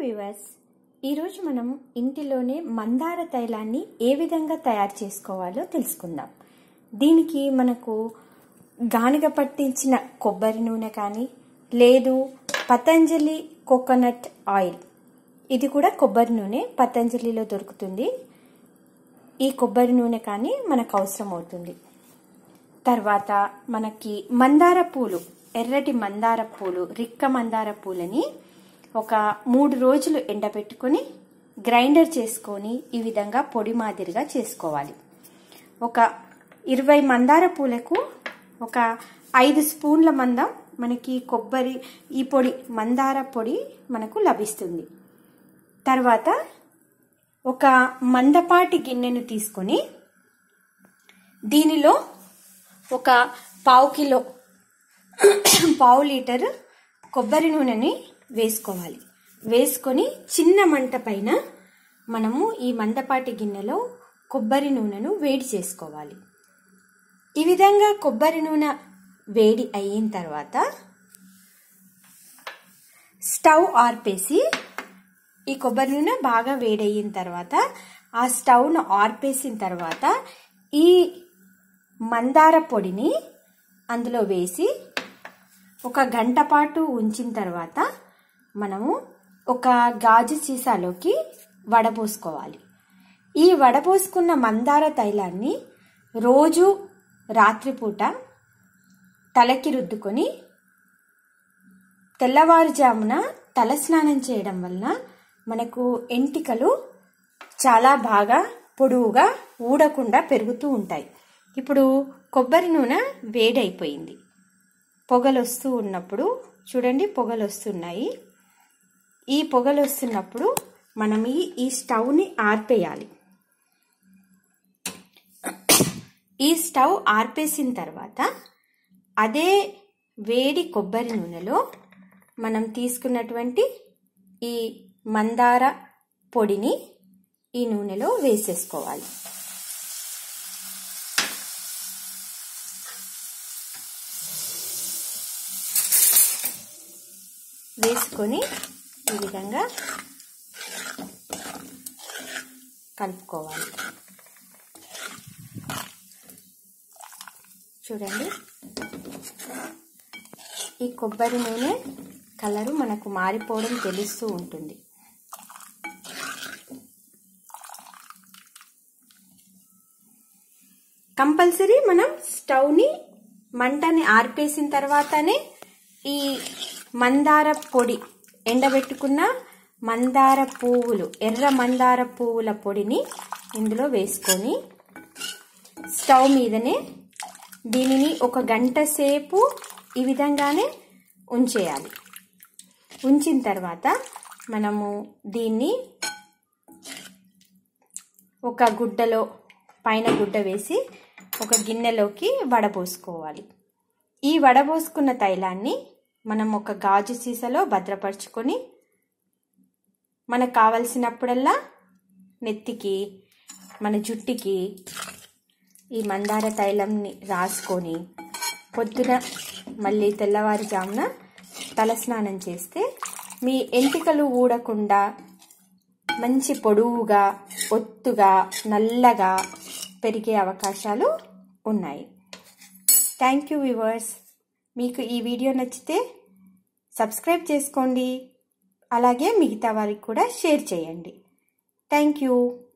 viewers ఈరోజు మనం ఇంటిలోనే మందార తైలాన్ని ఏ విధంగా తయారు చేసుకోవాలో తెలుసుకుందాం దీనికి మనకు గానుగ పట్టించిన కొబ్బరి నూనె కానీ లేదు పతంజలి కోకోనట్ ఆయిల్ ఇది కూడా కొబ్బరి నూనె పతంజలిలో దొరుకుతుంది ఈ కొబ్బరి నూనె కానీ మనకు అవసరం అవుతుంది తర్వాత మనకి మందార పూలు ఎర్రటి మందార పూలు రిక్క మందార పూలని ఒక మూడు రోజులు ఎండబెట్టుకొని గ్రైండర్ చేసుకొని ఈ విధంగా పొడి మాదిరిగా చేసుకోవాలి ఒక ఇరవై మందార పూలకు ఒక ఐదు స్పూన్ల మందం మనకి కొబ్బరి ఈ పొడి మందార పొడి మనకు లభిస్తుంది తర్వాత ఒక మందపాటి గిన్నెను తీసుకొని దీనిలో ఒక పావు కిలో పావు లీటర్ కొబ్బరి నూనెని వేసుకోవాలి వేసుకొని చిన్న మంట పైన మనము ఈ మందపాటి గిన్నెలో కొబ్బరి నూనెను వేడి చేసుకోవాలి ఈ విధంగా కొబ్బరి నూనె వేడి అయిన తర్వాత స్టవ్ ఆర్పేసి ఈ కొబ్బరి నూనె బాగా వేడయిన తర్వాత ఆ స్టవ్ను ఆర్పేసిన తర్వాత ఈ మందార పొడిని అందులో వేసి ఒక గంట పాటు ఉంచిన తర్వాత మనము ఒక గాజు సీసాలోకి వడపోసుకోవాలి ఈ వడపోసుకున్న మందార తైలాన్ని రోజు రాత్రిపూట తలకి రుద్దుకొని తెల్లవారుజామున తలస్నానం చేయడం వలన మనకు ఎంటికలు చాలా బాగా పొడవుగా ఊడకుండా పెరుగుతూ ఉంటాయి ఇప్పుడు కొబ్బరి నూనె వేడైపోయింది పొగలు వస్తూ ఉన్నప్పుడు చూడండి పొగలు వస్తున్నాయి ఈ పొగలు వస్తున్నప్పుడు మనం ఈ ఈ స్టవ్ని ఆర్పేయాలి ఈ స్టవ్ ఆర్పేసిన తర్వాత అదే వేడి కొబ్బరి నూనెలో మనం తీసుకున్నటువంటి ఈ మందార పొడిని ఈ నూనెలో వేసేసుకోవాలి వేసుకొని ఈ విధంగా కలుపుకోవాలి చూడండి ఈ కొబ్బరి నూనె కలరు మనకు మారిపోవడం తెలుస్తూ ఉంటుంది కంపల్సరీ మనం స్టవ్ని మంటని ఆర్పేసిన తర్వాతనే ఈ మందార పొడి ఎండబెట్టుకున్న మందార పువ్వులు ఎర్ర మందార పువ్వుల పొడిని ఇందులో వేసుకొని స్టవ్ మీదనే దీనిని ఒక గంట సేపు ఈ విధంగానే ఉంచేయాలి ఉంచిన తర్వాత మనము దీన్ని ఒక గుడ్డలో పైన గుడ్డ వేసి ఒక గిన్నెలోకి వడబోసుకోవాలి ఈ వడబోసుకున్న తైలాన్ని మనం ఒక గాజు సీసాలో భద్రపరుచుకొని మనకు కావలసినప్పుడల్లా నెత్తికి మన జుట్టుకి ఈ మందార తైలంని రాసుకొని పొద్దున మళ్ళీ తెల్లవారుజామున తలస్నానం చేస్తే మీ ఎంటికలు ఊడకుండా మంచి పొడవుగా ఒత్తుగా నల్లగా పెరిగే అవకాశాలు ఉన్నాయి థ్యాంక్ యూ వివర్స్ మీకు ఈ వీడియో నచ్చితే సబ్స్క్రైబ్ చేసుకోండి అలాగే మిగతా వారికి కూడా షేర్ చేయండి థ్యాంక్ యూ